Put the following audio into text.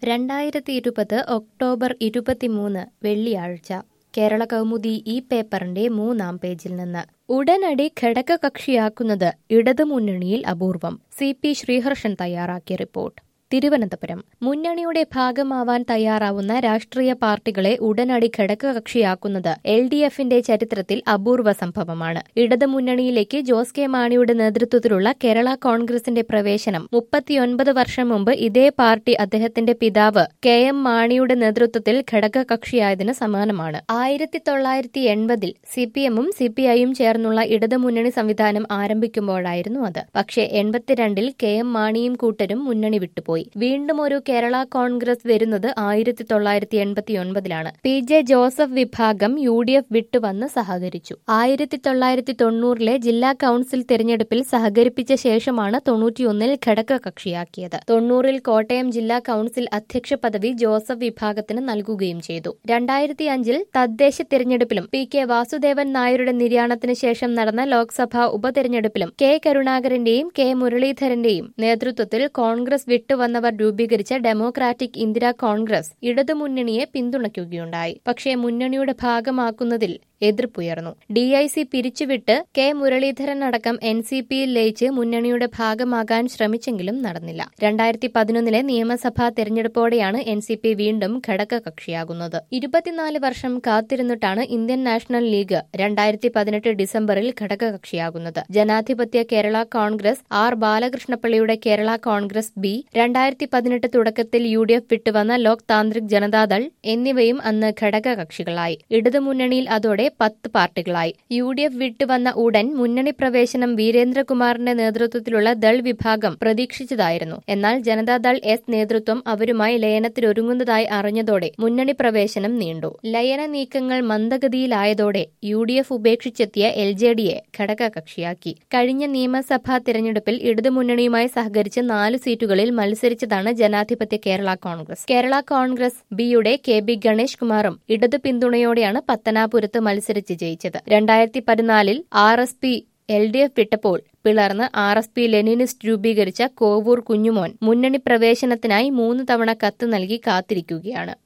രണ്ടായിരത്തി ഇരുപത് ഒക്ടോബർ ഇരുപത്തിമൂന്ന് വെള്ളിയാഴ്ച കേരള കൗമുദി ഈ പേപ്പറിന്റെ മൂന്നാം പേജിൽ നിന്ന് ഉടനടി ഘടകകക്ഷിയാക്കുന്നത് ഇടതുമുന്നണിയിൽ അപൂർവം സി പി ശ്രീഹർഷൻ തയ്യാറാക്കിയ റിപ്പോർട്ട് തിരുവനന്തപുരം മുന്നണിയുടെ ഭാഗമാവാൻ തയ്യാറാവുന്ന രാഷ്ട്രീയ പാർട്ടികളെ ഉടനടി ഘടകകക്ഷിയാക്കുന്നത് എൽ ഡി എഫിന്റെ ചരിത്രത്തിൽ അപൂർവ സംഭവമാണ് ഇടതുമുന്നണിയിലേക്ക് ജോസ് കെ മാണിയുടെ നേതൃത്വത്തിലുള്ള കേരള കോൺഗ്രസിന്റെ പ്രവേശനം മുപ്പത്തിയൊൻപത് വർഷം മുമ്പ് ഇതേ പാർട്ടി അദ്ദേഹത്തിന്റെ പിതാവ് കെ എം മാണിയുടെ നേതൃത്വത്തിൽ ഘടകകക്ഷിയായതിന് സമാനമാണ് ആയിരത്തി തൊള്ളായിരത്തി എൺപതിൽ സി പി എമ്മും സി പി ഐയും ചേർന്നുള്ള ഇടതുമുന്നണി സംവിധാനം ആരംഭിക്കുമ്പോഴായിരുന്നു അത് പക്ഷേ എൺപത്തിരണ്ടിൽ കെ എം മാണിയും കൂട്ടരും മുന്നണി വിട്ടുപോയി വീണ്ടും ഒരു കേരള കോൺഗ്രസ് വരുന്നത് ആയിരത്തി തൊള്ളായിരത്തി എൺപത്തിയൊൻപതിലാണ് പി ജെ ജോസഫ് വിഭാഗം യു ഡി എഫ് വിട്ടുവന്ന് സഹകരിച്ചു ആയിരത്തി തൊള്ളായിരത്തി തൊണ്ണൂറിലെ ജില്ലാ കൌൺസിൽ തെരഞ്ഞെടുപ്പിൽ സഹകരിപ്പിച്ച ശേഷമാണ് തൊണ്ണൂറ്റിയൊന്നിൽ ഘടകകക്ഷിയാക്കിയത് തൊണ്ണൂറിൽ കോട്ടയം ജില്ലാ കൌൺസിൽ അധ്യക്ഷ പദവി ജോസഫ് വിഭാഗത്തിന് നൽകുകയും ചെയ്തു രണ്ടായിരത്തി അഞ്ചിൽ തദ്ദേശ തിരഞ്ഞെടുപ്പിലും പി കെ വാസുദേവൻ നായരുടെ നിര്യാണത്തിന് ശേഷം നടന്ന ലോക്സഭാ ഉപതെരഞ്ഞെടുപ്പിലും കെ കരുണാകരന്റെയും കെ മുരളീധരന്റെയും നേതൃത്വത്തിൽ കോൺഗ്രസ് വിട്ടുവന്നവർ രൂപീകരിച്ച ഡെമോക്രാറ്റിക് ഇന്ദിര കോൺഗ്രസ് ഇടതുമുന്നണിയെ പിന്തുണയ്ക്കുകയുണ്ടായി പക്ഷേ മുന്നണിയുടെ ഭാഗമാക്കുന്നതിൽ എതിർപ്പുയർന്നു ഡി ഐ സി പിരിച്ചുവിട്ട് കെ മുരളീധരൻ അടക്കം എൻ സി പിയിൽ ലയിച്ച് മുന്നണിയുടെ ഭാഗമാകാൻ ശ്രമിച്ചെങ്കിലും നടന്നില്ല രണ്ടായിരത്തി പതിനൊന്നിലെ നിയമസഭാ തെരഞ്ഞെടുപ്പോടെയാണ് എൻ സി പി വീണ്ടും ഘടകകക്ഷിയാകുന്നത് ഇരുപത്തിനാല് വർഷം കാത്തിരുന്നിട്ടാണ് ഇന്ത്യൻ നാഷണൽ ലീഗ് രണ്ടായിരത്തി പതിനെട്ട് ഡിസംബറിൽ ഘടകകക്ഷിയാകുന്നത് ജനാധിപത്യ കേരള കോൺഗ്രസ് ആർ ബാലകൃഷ്ണപിള്ളയുടെ കേരള കോൺഗ്രസ് ബി രണ്ടായിരത്തി പതിനെട്ട് തുടക്കത്തിൽ യു ഡി എഫ് വിട്ടുവന്ന ലോക് താന്ത്രിക് ജനതാദൾ എന്നിവയും അന്ന് ഘടകകക്ഷികളായി ഇടതുമുന്നണിയിൽ അതോടെ പത്ത് പാർട്ടികളായി യു ഡി എഫ് വിട്ടുവന്ന ഉടൻ മുന്നണി പ്രവേശനം വീരേന്ദ്രകുമാറിന്റെ നേതൃത്വത്തിലുള്ള ദൾ വിഭാഗം പ്രതീക്ഷിച്ചതായിരുന്നു എന്നാൽ ജനതാദൾ എസ് നേതൃത്വം അവരുമായി ലയനത്തിലൊരുങ്ങുന്നതായി അറിഞ്ഞതോടെ മുന്നണി പ്രവേശനം നീണ്ടു ലയന നീക്കങ്ങൾ മന്ദഗതിയിലായതോടെ യു ഡി എഫ് ഉപേക്ഷിച്ചെത്തിയ എൽ ജെ ഡിയെ ഘടകകക്ഷിയാക്കി കഴിഞ്ഞ നിയമസഭാ തിരഞ്ഞെടുപ്പിൽ ഇടതുമുന്നണിയുമായി സഹകരിച്ച് നാല് സീറ്റുകളിൽ മത്സരിച്ചതാണ് ജനാധിപത്യ കേരള കോൺഗ്രസ് കേരള കോൺഗ്രസ് ബിയുടെ കെ ബി ഗണേഷ് കുമാറും ഇടതു പിന്തുണയോടെയാണ് പത്തനാപുരത്ത് മത്സരിച്ച് ജയിച്ചത് രണ്ടായിരത്തി പതിനാലിൽ R S P L D F വിട്ടപ്പോൾ പിളർന്ന് ആർ എസ് പി ലെനിനിസ്റ്റ് രൂപീകരിച്ച കോവൂർ കുഞ്ഞുമോൻ മുന്നണി പ്രവേശനത്തിനായി മൂന്ന് തവണ കത്ത് നൽകി കാത്തിരിക്കുകയാണ്